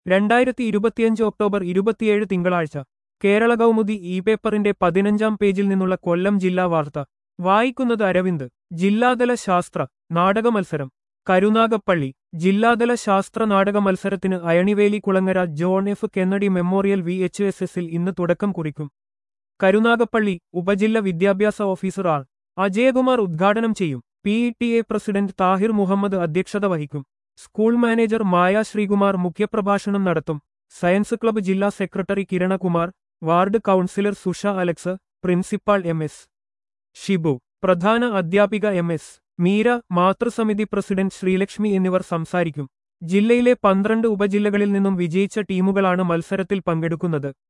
രണ്ടായിരത്തി ഇരുപത്തിയഞ്ച് ഒക്ടോബർ ഇരുപത്തിയേഴ് തിങ്കളാഴ്ച കേരള കൗമുദി ഇ പേപ്പറിന്റെ പതിനഞ്ചാം പേജിൽ നിന്നുള്ള കൊല്ലം ജില്ലാ വാർത്ത വായിക്കുന്നത് അരവിന്ദ് ജില്ലാതല ശാസ്ത്ര നാടക മത്സരം കരുനാഗപ്പള്ളി ജില്ലാതല ശാസ്ത്ര നാടക മത്സരത്തിന് Ayaniveli Kulangara John F Kennedy memorial V H S എസിൽ ഇന്ന് തുടക്കം കുറിക്കും കരുനാഗപ്പള്ളി ഉപജില്ല വിദ്യാഭ്യാസ ഓഫീസർ ആർ അജയകുമാർ ഉദ്ഘാടനം ചെയ്യും P E T A president Thahir Muhammad അധ്യക്ഷത വഹിക്കും സ്കൂൾ മാനേജർ മായ ശ്രീകുമാർ മുഖ്യപ്രഭാഷണം നടത്തും സയൻസ് ക്ലബ്ബ് ജില്ലാ secretary Kiranakumar ward councillor Susha Alex principal M S Shibu പ്രധാന അധ്യാപിക എം എസ് മീര മാതൃസമിതി പ്രസിഡന്റ് ശ്രീലക്ഷ്മി എന്നിവർ സംസാരിക്കും ജില്ലയിലെ പന്ത്രണ്ട് ഉപജില്ലകളിൽ നിന്നും വിജയിച്ച ടീമുകളാണ് മത്സരത്തിൽ പങ്കെടുക്കുന്നത്